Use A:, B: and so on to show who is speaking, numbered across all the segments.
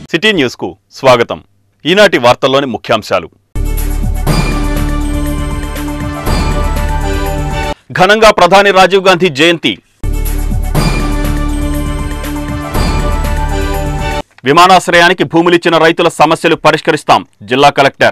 A: City న్యూస్కు స్వాగతం ఈనాటి వార్తల్లోని ముఖ్యాంశాలు ఘనంగా ప్రధాని రాజీవ్ గాంధీ జయంతి విమానాశ్రయానికి భూములిచ్చిన రైతుల సమస్యలు పరిష్కరిస్తాం జిల్లా కలెక్టర్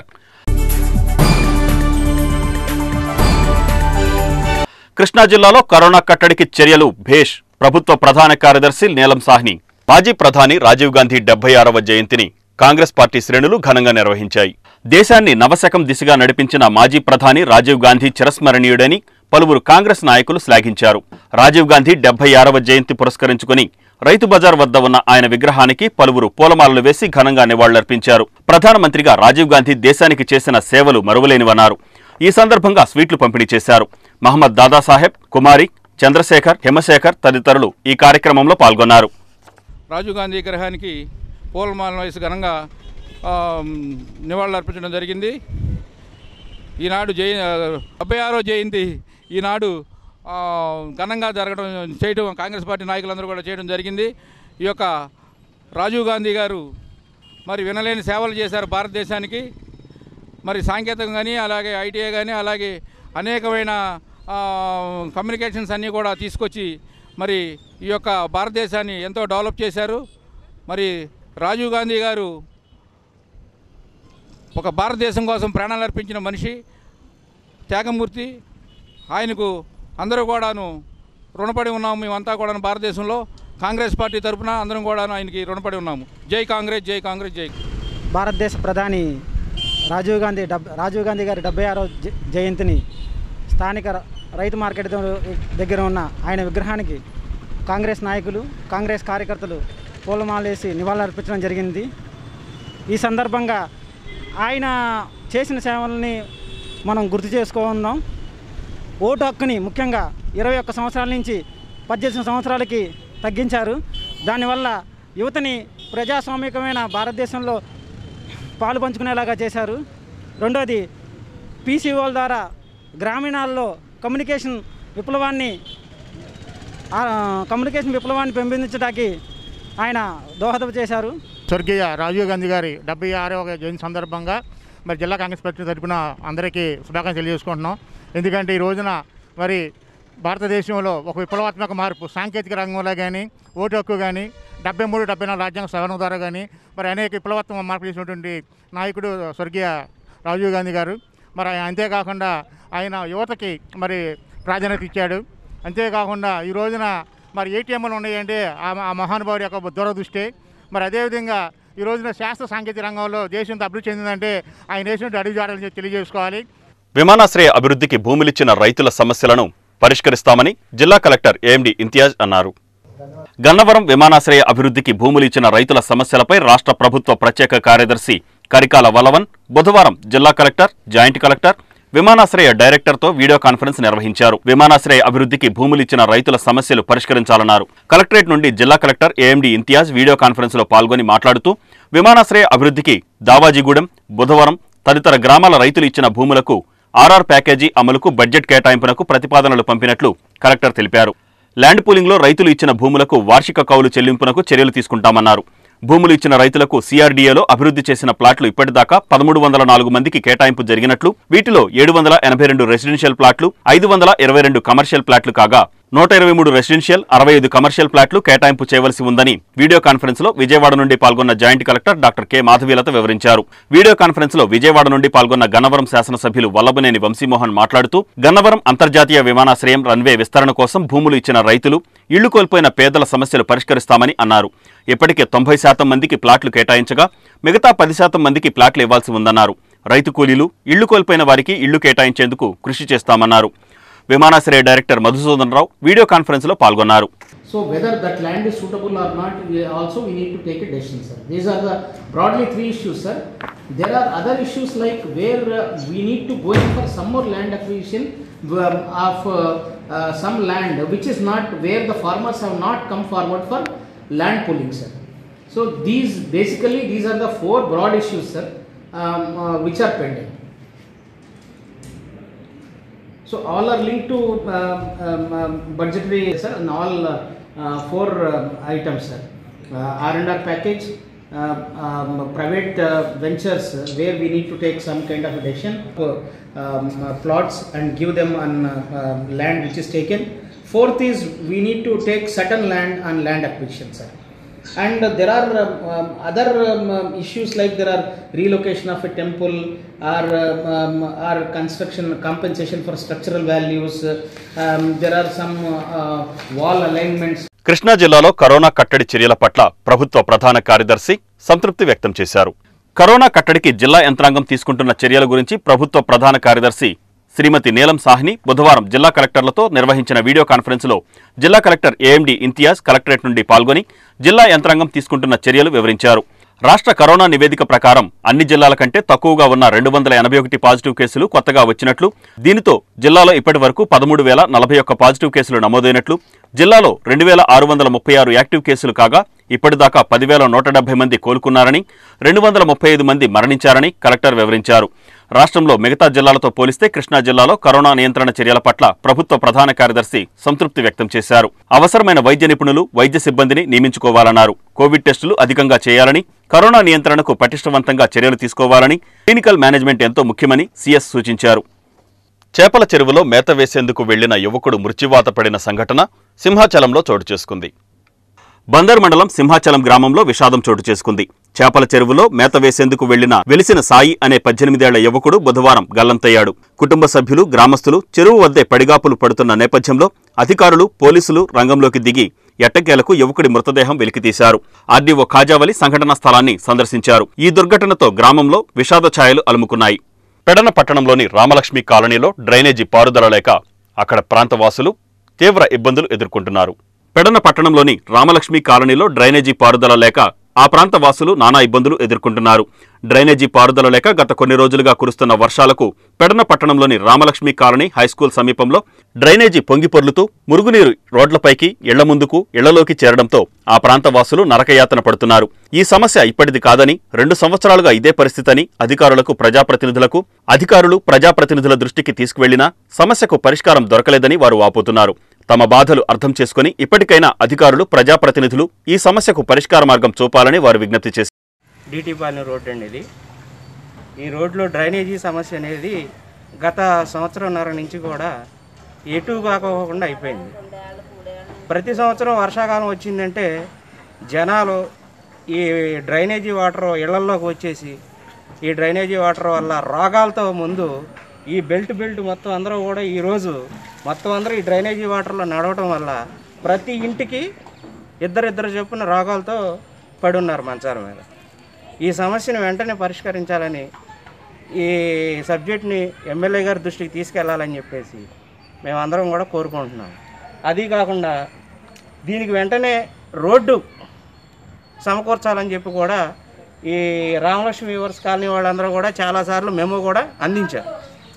A: కృష్ణా జిల్లాలో కరోనా కట్టడికి చర్యలు భేష్ ప్రభుత్వ ప్రధాన కార్యదర్శి నీలం సాహ్ని మాజీ ప్రధాని రాజీవ్ గాంధీ డెబ్బై ఆరవ జయంతిని కాంగ్రెస్ పార్టీ శ్రేణులు ఘనంగా నిర్వహించాయి దేశాన్ని నవశకం దిశగా నడిపించిన మాజీ ప్రధాని రాజీవ్ గాంధీ చిరస్మరణీయుడని పలువురు కాంగ్రెస్ నాయకులు శ్లాఘించారు రాజీవ్ గాంధీ డెబ్బై ఆరవ జయంతి పురస్కరించుకుని రైతు బజార్ వద్ద ఉన్న ఆయన విగ్రహానికి పలువురు పూలమాలలు వేసి ఘనంగా నివాళులర్పించారు ప్రధానమంత్రిగా రాజీవ్ గాంధీ దేశానికి చేసిన సేవలు మరువలేనివన్నారు ఈ సందర్భంగా స్వీట్లు పంపిణీ చేశారు మహమ్మద్ దాదాసాహెబ్ కుమారి చంద్రశేఖర్ హిమశేఖర్ తదితరులు ఈ కార్యక్రమంలో పాల్గొన్నారు
B: రాజీవ్ గాంధీ విగ్రహానికి పూలమాల వేసి ఘనంగా ఆ, నివాళులు అర్పించడం జరిగింది ఈనాడు జయ డెబ్బై ఆరో జయంతి ఈనాడు ఆ, ఘనంగా జరగడం చేయడం కాంగ్రెస్ పార్టీ నాయకులందరూ కూడా చేయడం జరిగింది ఈ యొక్క రాజీవ్ గాంధీ గారు మరి వినలేని సేవలు చేశారు భారతదేశానికి మరి సాంకేతికం కానీ అలాగే ఐటీఐ కానీ అలాగే అనేకమైన ఆ, కమ్యూనికేషన్స్ అన్నీ కూడా తీసుకొచ్చి మరి ఈ యొక్క భారతదేశాన్ని ఎంతో డెవలప్ చేశారు మరి రాజీవ్ గాంధీ గారు ఒక భారతదేశం కోసం ప్రాణాలు అర్పించిన మనిషి త్యాగమూర్తి ఆయనకు అందరూ కూడాను రుణపడి ఉన్నాము మేమంతా కూడా భారతదేశంలో కాంగ్రెస్ పార్టీ తరఫున అందరం కూడా ఆయనకి రుణపడి ఉన్నాము జై కాంగ్రెస్ జై కాంగ్రెస్ జై
C: భారతదేశ ప్రధాని రాజీవ్ గాంధీ డబ్ రాజీవ్ గాంధీ గారి డెబ్బై ఆరో జ- జయంతిని స్థానిక ర- రైతు మార్కెట్ ద- దగ్గర ఉన్న ఆయన విగ్రహానికి కాంగ్రెస్ నాయకులు కాంగ్రెస్ కార్యకర్తలు పూలమాలేసి నివాళులర్పించడం జరిగింది ఈ సందర్భంగా ఆయన చేసిన సేవల్ని మనం గుర్తు చేసుకుందాం ఓటు హక్కుని ముఖ్యంగా ఇరవై ఒక్క సంవత్సరాల నుంచి పద్దెనిమిది సంవత్సరాలకి తగ్గించారు దానివల్ల యువతని ప్రజాస్వామికమైన భారతదేశంలో పాలు పంచుకునేలాగా చేశారు రెండోది పీసీఓల ద్వారా గ్రామీణాల్లో కమ్యూనికేషన్ విప్లవాన్ని ఆ, కమ్యూనికేషన్ విప్లవాన్ని పెంపొందించడానికి ఆయన దోహదం చేశారు
D: స్వర్గీయ రాజీవ్ గాంధీ గారి డెబ్బై ఆరవ జయంతి సందర్భంగా మరి జిల్లా కాంగ్రెస్ పార్టీ తరపున అందరికీ శుభాకాంక్షలు తెలియజేసుకుంటున్నాం ఎందుకంటే ఈ రోజున మరి భారతదేశంలో ఒక విప్లవాత్మక మార్పు సాంకేతిక రంగంలో కానీ ఓటు హక్కు కానీ డెబ్బై మూడు డెబ్బై నాలుగు రాజ్యాంగ సవరణ ద్వారా కానీ మరి అనేక విప్లవాత్మక మార్పులు చేసినటువంటి నాయకుడు స్వర్గీయ రాజీవ్ గాంధీ గారు మరి ఆయన అంతేకాకుండా ఆయన యువతకి మరి ప్రాధాన్యత ఇచ్చాడు అంతేకాకుండా ఈ రోజున మరి ఏటీఎంలు ఉన్నాయంటే ఆ ఆ మహానుభావుడి యొక్క దూరదృష్టి మరి అదేవిధంగా ఈ రోజున శాస్త్ర సాంకేతిక రంగంలో దేశం ఎంత అభివృద్ధి చెందిందంటే ఆయన వేసినట్టు అడుగుజాడని తెలియజేసుకోవాలి
A: విమానాశ్రయ అభివృద్ధికి భూములిచ్చిన రైతుల సమస్యలను పరిష్కరిస్తామని జిల్లా కలెక్టర్ ఏఎండి ఇంతియాజ్ అన్నారు గన్నవరం విమానాశ్రయ అభివృద్ధికి భూములు ఇచ్చిన రైతుల సమస్యలపై రాష్ట్ర ప్రభుత్వ ప్రత్యేక కార్యదర్శి కరికాల వలవన్ బుధవారం జిల్లా కలెక్టర్ జాయింట్ కలెక్టర్ విమానాశ్రయ డైరెక్టర్తో వీడియో కాన్ఫరెన్స్ నిర్వహించారు విమానాశ్రయ అభివృద్ధికి భూములిచ్చిన రైతుల సమస్యలు పరిష్కరించాలన్నారు కలెక్టరేట్ నుండి జిల్లా collector A MD Imtiaz video conference లో పాల్గొని మాట్లాడుతూ విమానాశ్రయ అభివృద్ధికి దావాజీగూడెం బుధవారం తదితర గ్రామాల రైతులు ఇచ్చిన భూములకు ఆర్ఆర్ ప్యాకేజీ అమలుకు బడ్జెట్ కేటాయింపునకు ప్రతిపాదనలు పంపినట్లు కలెక్టర్ తెలిపారు ల్యాండ్ పూలింగ్లో రైతులు ఇచ్చిన భూములకు వార్షిక కౌలు చెల్లింపునకు చర్యలు తీసుకుంటామన్నారు భూములు ఇచ్చిన రైతులకు సిఆర్డీఏలో అభివృద్ధి చేసిన ప్లాట్లు ఇప్పటిదాకా పదమూడు వందల నాలుగు మందికి కేటాయింపు జరిగినట్లు వీటిలో ఏడు వందల ఎనభై రెండు రెసిడెన్షియల్ ప్లాట్లు ఐదు వందల ఇరవై రెండు కమర్షియల్ ప్లాట్లు కాగా నూట ఇరవై మూడు రెసిడెన్షియల్ అరవై ఐదు కమర్షియల్ ప్లాట్లు కేటాయింపు చేయవలసి ఉందని వీడియో కాన్ఫరెన్స్ లో విజయవాడ నుండి పాల్గొన్న joint collector doctor K Madhavilatha వివరించారు వీడియో కాన్ఫరెన్స్ లో విజయవాడ నుండి పాల్గొన్న గన్నవరం శాసనసభ్యులు వల్లభనేని వంశీమోహన్ మాట్లాడుతూ గన్నవరం అంతర్జాతీయ విమానాశ్రయం రన్వే విస్తరణ కోసం భూములు ఇచ్చిన రైతులు ఇళ్లు కోల్పోయిన పేదల సమస్యలు పరిష్కరిస్తామని అన్నారు ఇప్పటికే తొంభై శాతం మందికి ప్లాట్లు కేటాయించగా మిగతా పది శాతం మందికి ప్లాట్లు ఇవ్వాల్సి ఉందన్నారు రైతు కూలీలు ఇళ్లు కోల్పోయిన వారికి ఇళ్లు కేటాయించేందుకు కృషి చేస్తామన్నారు విమానాశ్రయ director Madhusudan Rao video conference లో పాల్గొన్నారు
E: So whether that land is suitable or not, we also we need to take a decision, sir. These are the broadly three issues, sir. There are other issues like where uh, we need to go in for some more land acquisition um, of uh, uh, some land which is not where the farmers have not come forward for land pooling, sir. So these basically these are the four broad issues, sir, um, uh, which are pending. So all are linked to um, um, um, budgetary, sir, and all uh, uh, four um, items, sir. Uh, R and R package, uh, um, private uh, ventures uh, where we need to take some kind of a decision for um, uh, plots and give them on uh, uh, land which is taken. Fourth is we need to take certain land on land acquisition, sir. And uh, there are um, um, other um, um, issues like there are relocation of a temple or um, um, or construction compensation for structural values. uh, um, there are some uh, uh, wall alignments
A: Krishna జిల్లాలో corona కట్టడి చర్యల పట్ల ప్రభుత్వ ప్రధాన కార్యదర్శి సంతృప్తి వ్యక్తం చేశారు కరోనా కట్టడికి జిల్లా యంత్రాంగం తీసుకుంటున్న చర్యల గురించి ప్రభుత్వ ప్రధాన కార్యదర్శి శ్రీమతి నీలం సాహ్ని బుధవారం జిల్లా కలెక్టర్లతో నిర్వహించిన వీడియో కాన్ఫరెన్స్లో జిల్లా కలెక్టర్ ఏఎండి ఇంతియాజ్ కలెక్టరేట్ నుండి పాల్గొని జిల్లా యంత్రాంగం తీసుకుంటున్న చర్యలు వివరించారు రాష్ట్ర కరోనా నివేదిక ప్రకారం అన్ని జిల్లాల కంటే తక్కువగా ఉన్న రెండు వందల ఎనభై ఒకటి పాజిటివ్ కేసులు కొత్తగా వచ్చినట్లు దీనితో జిల్లాలో ఇప్పటి వరకు పదమూడు వేల నలభై ఒక్క పాజిటివ్ కేసులు నమోదైనట్లు జిల్లాలో రెండు వేల ఆరు వందల ముప్పై ఆరు యాక్టివ్ కేసులు కాగా ఇప్పటిదాకా పదివేల నూట డెబ్బై మంది కోలుకున్నారని రెండు వందల ముప్పై ఐదు మంది మరణించారని కలెక్టర్ వివరించారు రాష్ట్రంలో మిగతా జిల్లాలతో పోలిస్తే కృష్ణా జిల్లాలో కరోనా నియంత్రణ చర్యల పట్ల ప్రభుత్వ ప్రధాన కార్యదర్శి సంతృప్తి వ్యక్తం చేశారు అవసరమైన వైద్య నిపుణులు వైద్య సిబ్బందిని నియమించుకోవాలన్నారు కోవిడ్ టెస్టులు అధికంగా చేయాలని కరోనా నియంత్రణకు పటిష్టవంతంగా చర్యలు తీసుకోవాలని క్లినికల్ మేనేజ్మెంట్ ఎంతో ముఖ్యమని సీఎస్ సూచించారు చేపల చెరువులో మేత వేసేందుకు వెళ్లిన యువకుడు మృత్యువాత పడిన సంఘటన సింహాచలంలో చోటు చేసుకుంది బందర్ మండలం సింహాచలం గ్రామంలో విషాదం చోటు చేసుకుంది చేపల చెరువులో మేత వేసేందుకు వెళ్లిన వెలిసిన సాయి అనే పద్దెనిమిదేళ్ల యువకుడు బుధవారం గల్లంతయ్యాడు కుటుంబ సభ్యులు గ్రామస్తులు చెరువు వద్దే పడిగాపులు పడుతున్న నేపథ్యంలో అధికారులు పోలీసులు రంగంలోకి దిగి ఎట్టకేలకు యువకుడి మృతదేహం వెలికితీశారు ఆర్డీఓ ఖాజావలి సంఘటనా స్థలాన్ని సందర్శించారు ఈ దుర్ఘటనతో గ్రామంలో విషాద ఛాయలు అలుముకున్నాయి పెడన పట్టణంలోని రామలక్ష్మి కాలనీలో డ్రైనేజీ పారుదల లేక అక్కడ ప్రాంతవాసులు తీవ్ర ఇబ్బందులు ఎదుర్కొంటున్నారు పెడన పట్టణంలోని రామలక్ష్మి కాలనీలో డ్రైనేజీ పారుదల లేక ఆ ప్రాంత వాసులు నానా ఇబ్బందులు ఎదుర్కొంటున్నారు డ్రైనేజీ పారుదల లేక గత కొన్ని రోజులుగా కురుస్తున్న వర్షాలకు పెడన పట్టణంలోని రామలక్ష్మి కాలనీ హైస్కూల్ సమీపంలో డ్రైనేజీ పొంగిపొర్లుతూ మురుగునీరు రోడ్లపైకి ఇళ్ల ముందుకు ఇళ్లలోకి చేరడంతో ఆ ప్రాంత వాసులు నరకయాతన పడుతున్నారు ఈ సమస్య ఇప్పటిది కాదని రెండు సంవత్సరాలుగా ఇదే పరిస్థితని అధికారులకు ప్రజాప్రతినిధులకు అధికారులు ప్రజాప్రతినిధుల దృష్టికి తీసుకువెళ్లినా సమస్యకు పరిష్కారం దొరకలేదని వారు వాపోతున్నారు తమ బాధలు అర్థం చేసుకుని ఇప్పటికైనా అధికారులు ప్రజాప్రతినిధులు ఈ సమస్యకు పరిష్కార మార్గం చూపాలని వారు విజ్ఞప్తి చేశారు
F: డీటీపాలెం రోడ్ అండి ఇది ఈ రోడ్లో డ్రైనేజీ సమస్య అనేది గత సంవత్సరంన్నర నుంచి కూడా ఎటు కాకోకుండా అయిపోయింది ప్రతి సంవత్సరం వర్షాకాలం వచ్చిందంటే జనాలు ఈ డ్రైనేజీ వాటర్ ఇళ్లల్లోకి వచ్చేసి ఈ డ్రైనేజీ వాటర్ వల్ల రోగాలతో ముందు ఈ బెల్ట్ బెల్ట్ మొత్తం అందరూ కూడా ఈరోజు మొత్తం అందరూ ఈ డ్రైనేజీ వాటర్లో నడవటం వల్ల ప్రతి ఇంటికి ఇద్దరిద్దరు చొప్పున రోగాలతో పడి ఉన్నారు మంచాల మీద ఈ సమస్యను వెంటనే పరిష్కరించాలని ఈ సబ్జెక్ట్ని ఎమ్మెల్యే గారి దృష్టికి తీసుకెళ్లాలని చెప్పేసి మేమందరం కూడా కోరుకుంటున్నాం అది కాకుండా దీనికి వెంటనే రోడ్డు సమకూర్చాలని చెప్పి కూడా ఈ రామలక్ష్మి వ్యూవర్స్ కాలనీ వాళ్ళందరూ కూడా చాలాసార్లు మేము కూడా అందించారు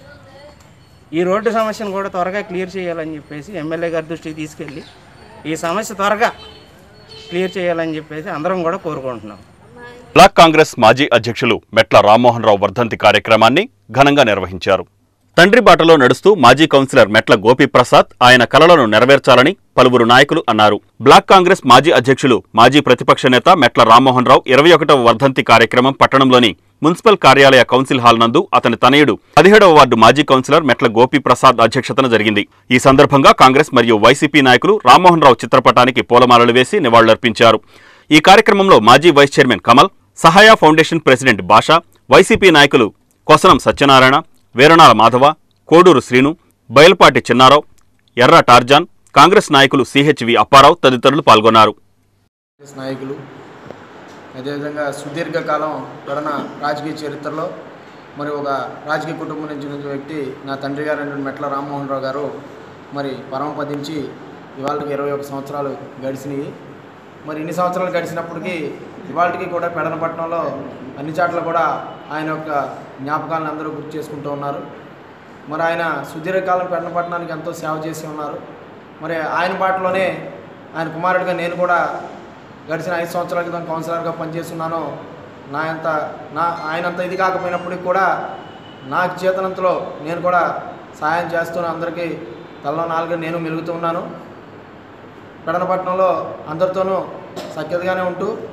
F: ఈ రోడ్డు సమస్యను కూడా త్వరగా క్లియర్ చేయాలని చెప్పేసి ఎమ్మెల్యే గారి దృష్టికి తీసుకెళ్ళి ఈ సమస్య త్వరగా క్లియర్ చేయాలని చెప్పేసి అందరం కూడా కోరుకుంటున్నాం
A: బ్లాక్ కాంగ్రెస్ మాజీ అధ్యక్షులు మెట్ల రామ్మోహన్ రావు వర్ధంతి కార్యక్రమాన్ని ఘనంగా నిర్వహించారు తండ్రి బాటలో నడుస్తూ మాజీ కౌన్సిలర్ మెట్ల గోపీప్రసాద్ ఆయన కలలను నెరవేర్చాలని పలువురు నాయకులు అన్నారు బ్లాక్ కాంగ్రెస్ మాజీ అధ్యక్షులు మాజీ ప్రతిపక్ష నేత మెట్ల రామ్మోహన్ రావు ఇరవై ఒకటవ వర్ధంతి కార్యక్రమం పట్టణంలోని మున్సిపల్ కార్యాలయ కౌన్సిల్ హాల్ నందు అతని తనయుడు పదిహేడవ వార్డు మాజీ కౌన్సిలర్ మెట్ల గోపీప్రసాద్ అధ్యక్షతన జరిగింది ఈ సందర్భంగా కాంగ్రెస్ మరియు వైసీపీ నాయకులు రామ్మోహన్ రావు చిత్రపటానికి పూలమాలలు వేసి నివాళులర్పించారు ఈ కార్యక్రమంలో మాజీ వైస్ చైర్మన్ కమల్ సహాయ ఫౌండేషన్ ప్రెసిడెంట్ భాషా వైసీపీ నాయకులు కొసనం సత్యనారాయణ వీరణాల మాధవ కోడూరు శ్రీను బయల్పాటి చిన్నారావు ఎర్ర టార్జాన్ కాంగ్రెస్ నాయకులు సిహెచ్వి అప్పారావు తదితరులు పాల్గొన్నారు
G: కాంగ్రెస్ నాయకులు అదేవిధంగా సుదీర్ఘకాలం తొడన రాజకీయ చరిత్రలో మరి ఒక రాజకీయ కుటుంబం నుంచి వచ్చిన వ్యక్తి నా తండ్రి గారు అయిన మెట్ల రామ్మోహన్ రావు గారు మరి పరమపదించి ఇవాళకి ఇరవై ఒక సంవత్సరాలు గడిచినాయి మరి ఇన్ని సంవత్సరాలు గడిచినప్పటికీ ఇవాళకి కూడా పెడనపట్నంలో అన్ని చాట్ల కూడా ఆయన యొక్క జ్ఞాపకాలను అందరూ గుర్తు చేసుకుంటూ ఉన్నారు మరి ఆయన సుదీర్ఘకాలం పెడనపట్నానికి ఎంతో సేవ చేసి ఉన్నారు మరి ఆయన బాటలోనే ఆయన కుమారుడిగా నేను కూడా గడిచిన ఐదు సంవత్సరాల క్రితం కౌన్సిలర్గా పనిచేస్తున్నాను నా అంత నా ఆయనంత ఇది కాకపోయినప్పటికి కూడా నాకు చేతనంతలో నేను కూడా సహాయం చేస్తూనే అందరికీ తలలో నాలుగు నేను మెలుగుతూ ఉన్నాను పెడనపట్నంలో అందరితోనూ సఖ్యతగానే ఉంటూ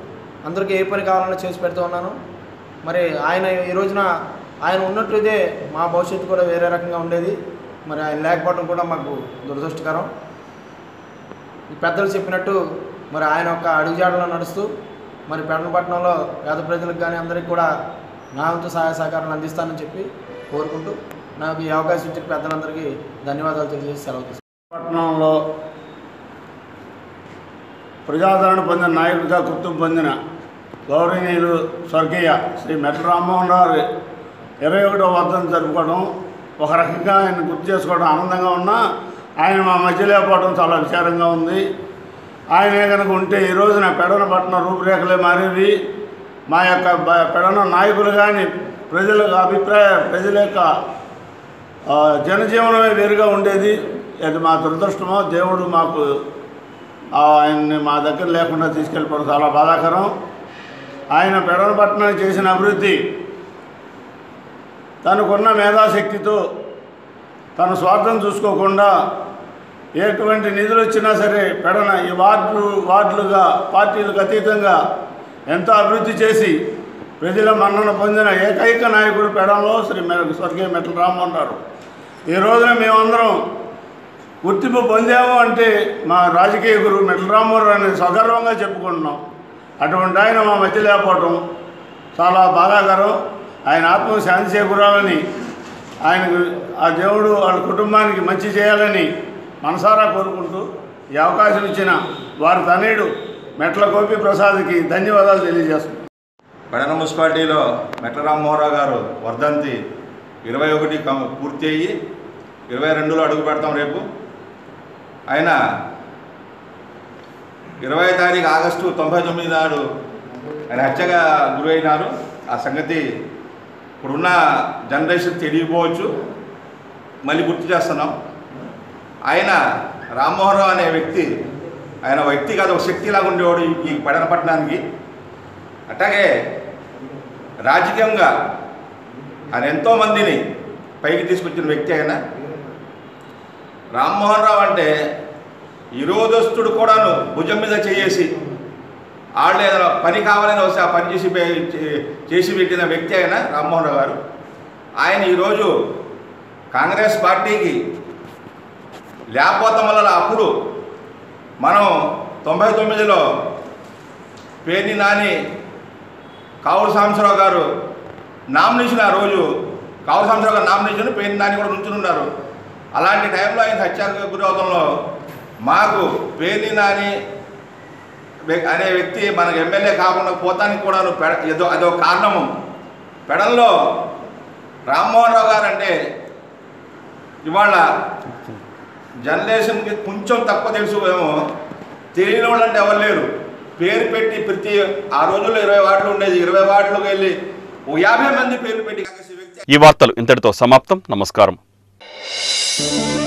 G: అందరికీ ఏ పని కావాలన్నా చేసి పెడుతూ ఉన్నాను మరి ఆయన ఈ రోజున ఆయన ఉన్నట్లయితే మా భవిష్యత్తు కూడా వేరే రకంగా ఉండేది మరి ఆయన లేకపోవడం కూడా మాకు దురదృష్టకరం ఈ పెద్దలు చెప్పినట్టు మరి ఆయన యొక్క అడుగుజాడలో నడుస్తూ మరి పెడనపట్నంలో పేద ప్రజలకు కానీ అందరికీ కూడా నా వంతు సహాయ సహకారాలు అందిస్తానని చెప్పి కోరుకుంటూ నాకు ఈ అవకాశం ఇచ్చిన పెద్దలందరికీ ధన్యవాదాలు తెలియజేసి సెలవు తీసుకుంటాను.
H: పట్టణంలో ప్రజాదరణ పొందిన నాయకుడిగా గుర్తింపు పొందిన గౌరవనీయులు స్వర్గీయ శ్రీ మెట్ల రామ్మోహన్ రావు ఇరవై ఒకటో వర్ధం జరుపుకోవడం ఒక రకంగా ఆయన గుర్తు చేసుకోవడం ఆనందంగా ఉన్నా ఆయన మా మధ్య లేకపోవడం చాలా విచారంగా ఉంది ఆయనే కనుక ఉంటే ఈ రోజున పెడన పట్టణ రూపురేఖలే మారేవి మా యొక్క బ- పెడన నాయకులు కానీ ప్రజల అభిప్రాయ ప్రజల యొక్క ఆ, జనజీవనమే వేరుగా ఉండేది అది మా దురదృష్టమో దేవుడు మాకు ఆ, ఆయన్ని మా దగ్గర లేకుండా తీసుకెళ్ళిపోవడం చాలా బాధాకరం ఆయన పెడనపట్నం చేసిన అభివృద్ధి తనకున్న మేధాశక్తితో తన స్వార్థం చూసుకోకుండా ఎటువంటి నిధులు వచ్చినా సరే పెడన ఈ వార్డు వార్డులుగా పార్టీలకు అతీతంగా ఎంతో అభివృద్ధి చేసి ప్రజల మన్నన పొందిన ఏకైక నాయకుడు పెడంలో శ్రీ మె స్వర్గీయ మెట్ల రామ్మోహన్ రావు ఈ రోజున మేమందరం గుర్తింపు పొందాము అంటే మా రాజకీయ గురువు మెట్ల రామ్మోహన్ రావు అని సగర్వంగా చెప్పుకుంటున్నాం అటువంటి ఆయన మా మధ్య లేకపోవటం చాలా బాధాకరం ఆయన ఆత్మ శాంతి చేకూరాలని ఆయనకు ఆ దేవుడు వాళ్ళ కుటుంబానికి మంచి చేయాలని మనసారా కోరుకుంటూ ఈ అవకాశం ఇచ్చిన వారి తనయుడు మెట్ల గోపి ప్రసాద్కి ధన్యవాదాలు తెలియజేస్తున్నాను
I: పెడన మున్సిపాలిటీలో మెట్ల రామ్మోహన్రావు గారు వర్ధంతి ఇరవై ఒకటి కం- పూర్తి అయ్యి ఇరవై రెండులో అడుగు పెడతాం రేపు ఆయన ఇరవై తారీఖు ఆగస్టు తొంభై తొమ్మిది నాడు ఆయన హత్యగా గురైనారు ఆ సంగతి ఇప్పుడున్న జనరేషన్ తెలియకపోవచ్చు మళ్ళీ గుర్తు చేస్తున్నాం ఆయన రామ్మోహన్ రావు అనే వ్యక్తి ఆయన వ్యక్తి కాదు ఒక శక్తిలాగా ఉండేవాడు ఈ- ఈ పట్టణానికి అట్లాగే రాజకీయంగా ఆయన ఎంతోమందిని పైకి తీసుకొచ్చిన వ్యక్తి ఆయన రామ్మోహన్ రావు అంటే ఈరోజస్తుడు కూడాను భుజం మీద చేసి వాళ్ళు ఏదైనా పని కావాలని వస్తే ఆ పని చేసి పే- చే- చేసి పెట్టిన వ్యక్తి ఆయన రామ్మోహన్ రావు గారు ఆయన ఈరోజు కాంగ్రెస్ పార్టీకి లేకపోతాం వల్ల అప్పుడు మనం తొంభై తొమ్మిదిలో పేర్ని నాని కావులు సాంబశివరావు గారు నామినేషన్ ఆ రోజు కావులు సాంబశివరావు గారు నామినేషన్ పేర్ని నాని కూడా నుంచున్నారు అలాంటి టైంలో ఆయన హత్యకు గురి అవడంలో మాకు పేర్ని నాని వ్య- అనే వ్యక్తి మనకు ఎమ్మెల్యే కాకుండా పోతానికి కూడా పెడ ఏదో అదో కారణము పెడల్లో రామ్మోహన్ రావు గారు అంటే ఇవాళ జనరేషన్కి కొంచెం తక్కువ తెలుసు ఏమో తెలియని వాళ్ళు అంటే ఎవరు లేరు పేరు పెట్టి ప్రతి ఆ రోజుల్లో ఇరవై వార్డులు ఉండేది ఇరవై వార్డులకు వెళ్ళి ఓ యాభై మంది పేర్లు పెట్టి కాంగ్రెస్ వ్యక్తి
A: ఈ వార్తలు ఇంతటితో సమాప్తం నమస్కారం